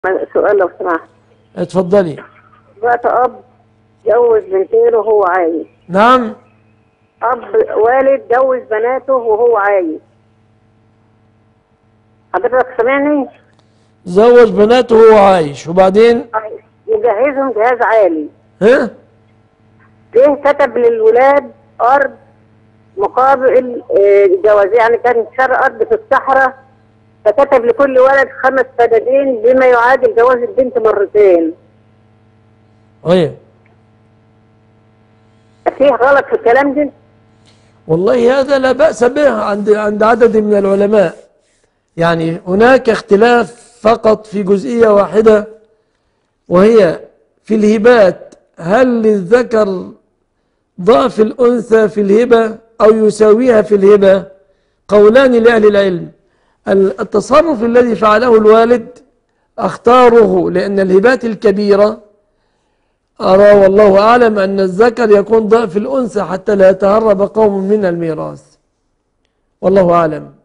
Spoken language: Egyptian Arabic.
سؤال لو سمحت اتفضلي دلوقتي اب جوز بنتين وهو عايش نعم اب والد جوز بناته وهو عايش حضرتك سامعني؟ زوج بناته وهو عايش وبعدين يجهزهم جهاز عالي ها جه كتب للولاد ارض مقابل آه، جواز يعني كان شر ارض في الصحراء فكتب لكل ولد خمس فدادين بما يعادل جواز البنت مرتين ايه فيه غلط في الكلام ده؟ والله هذا لا بأس به عند عند عدد من العلماء يعني هناك اختلاف فقط في جزئية واحدة وهي في الهبات هل للذكر ضعف الأنثى في الهبة أو يساويها في الهبة قولان لأهل العلم التصرف الذي فعله الوالد أختاره لأن الهبات الكبيرة أرى والله أعلم أن الذكر يكون ضعف الأنثى حتى لا يتهرب قوم من الميراث والله أعلم